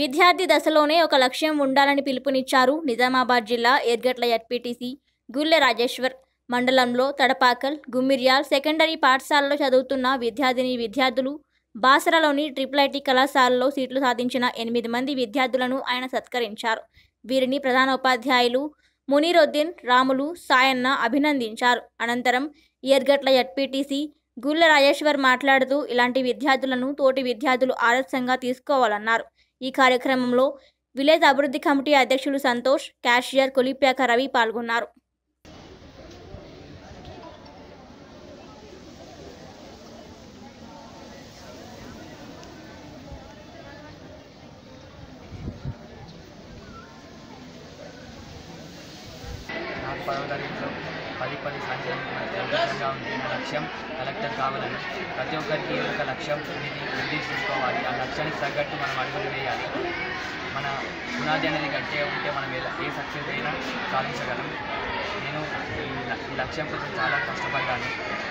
విద్యార్థి దశలోనే ఒక లక్ష్యం ఉండాలని పిలుపునిచ్చారు నిజామాబాద్ జిల్లా ఎర్గట్ల ఎడ్పీటీసీ గుల్లె రాజేశ్వర్ మండలంలో తడపాకల్ గుమ్మిర్యాల్ సెకండరీ పాఠశాలలో చదువుతున్న విద్యార్థిని విద్యార్థులు బాసరలోని ట్రిపుల్ ఐటీ కళాశాలలో సీట్లు సాధించిన ఎనిమిది మంది విద్యార్థులను ఆయన సత్కరించారు వీరిని ప్రధాన ఉపాధ్యాయులు మునీరుద్దీన్ రాములు సాయన్న అభినందించారు అనంతరం ఎర్గట్ల ఎడ్పీటీసీ గుళ్ళ రాజేశ్వర్ మాట్లాడుతూ ఇలాంటి విద్యార్థులను తోటి విద్యార్థులు ఆదర్శంగా తీసుకోవాలన్నారు ఈ కార్యక్రమంలో విలేజ్ అభివృద్ధి కమిటీ అధ్యక్షులు సంతోష్ క్యాషియర్ కొలిప్యాక రవి పాల్గొన్నారు నాకు పదవ తరగతిలో పది పది సంచలనంగా ఉంది నా లక్ష్యం కలెక్టర్ కావాలని ప్రతి ఒక్కరికి ఏదో ఒక లక్ష్యం అనేది నిర్దేశించుకోవాలి ఆ లక్ష్యానికి తగ్గట్టు మనం అడుగులు వేయాలి మన పునాది అనేది గట్టిగా ఉంటే మనం ఎలా ఏ సక్సెస్ అయినా సాధించగలం నేను ఈ ల- ఈ లక్ష్యం కోసం చాలా కష్టపడ్డాను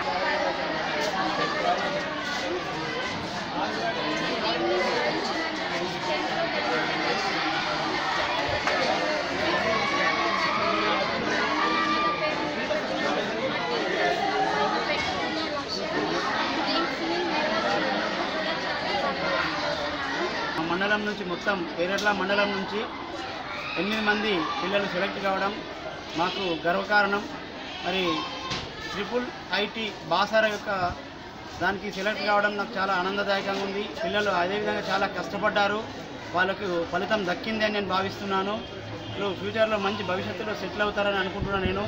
మా మండలం నుంచి మొత్తం పేరెట్ల మండలం నుంచి ఎనిమిది మంది పిల్లలు సెలెక్ట్ కావడం మాకు గర్వకారణం మరి ట్రిపుల్ ఐటీ బాసార యొక్క దానికి సెలెక్ట్ కావడం నాకు చాలా ఆనందదాయకంగా ఉంది పిల్లలు అదేవిధంగా చాలా కష్టపడ్డారు వాళ్ళకు ఫలితం దక్కింది అని నేను భావిస్తున్నాను ఇప్పుడు ఫ్యూచర్లో మంచి భవిష్యత్తులో సెటిల్ అవుతారని అనుకుంటున్నాను నేను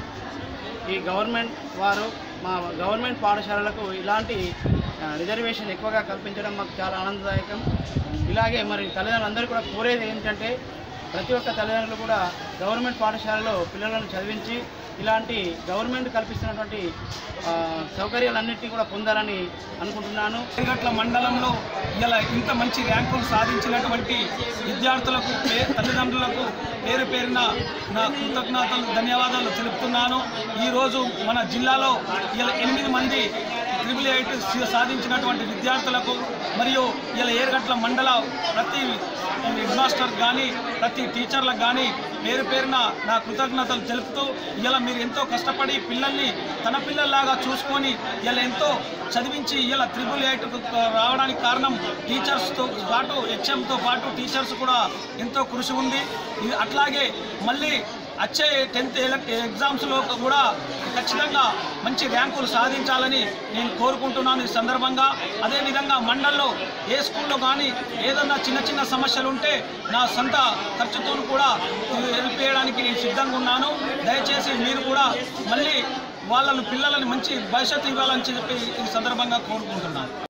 ఈ గవర్నమెంట్ వారు మా గవర్నమెంట్ పాఠశాలలకు ఇలాంటి ఆ, రిజర్వేషన్ ఎక్కువగా కల్పించడం మాకు చాలా ఆనందదాయకం ఇలాగే మరి తల్లిదండ్రులందరూ కూడా కోరేది ఏంటంటే ప్రతి ఒక్క తల్లిదండ్రులు కూడా గవర్నమెంట్ పాఠశాలలో పిల్లలను చదివించి ఇలాంటి గవర్నమెంట్ కల్పిస్తున్నటువంటి ఆ, సౌకర్యాలన్నింటినీ కూడా పొందాలని అనుకుంటున్నాను ఎర్రగట్ల మండలంలో ఇలా ఇంత మంచి ర్యాంకులు సాధించినటువంటి విద్యార్థులకు పే- తల్లిదండ్రులకు పేరు పేరున నా కృతజ్ఞతలు ధన్యవాదాలు తెలుపుతున్నాను ఈరోజు మన జిల్లాలో ఇలా ఎనిమిది మంది ట్రిపుల్ ఎయిట్ సాధించినటువంటి విద్యార్థులకు మరియు ఇలా ఏరుగట్ల మండల ప్రతి హెడ్ మాస్టర్ కానీ ప్రతి టీచర్లకు కానీ పేరు పేరున నా కృతజ్ఞతలు తెలుపుతూ ఇలా మీరు ఎంతో కష్టపడి పిల్లల్ని తన పిల్లల్లాగా చూసుకొని ఇలా ఎంతో చదివించి ఇలా త్రిబుల్ ఎయిట్ రావడానికి కారణం టీచర్స్తో పాటు హెచ్ఎంతో పాటు టీచర్స్ కూడా ఎంతో కృషి ఉంది ఇది అట్లాగే మళ్ళీ వచ్చే టెన్త్ ఎగ్జామ్స్లో కూడా ఖచ్చితంగా మంచి ర్యాంకులు సాధించాలని నేను కోరుకుంటున్నాను ఈ సందర్భంగా అదేవిధంగా మండల్లో ఏ స్కూల్లో కానీ ఏదన్నా చిన్న చిన్న సమస్యలు ఉంటే నా సొంత ఖర్చుతో కూడా హెల్ప్ చేయడానికి నేను సిద్ధంగా ఉన్నాను దయచేసి మీరు కూడా మళ్ళీ వాళ్ళను పిల్లలని మంచి భవిష్యత్తు ఇవ్వాలని చెప్పి ఈ సందర్భంగా కోరుకుంటున్నాను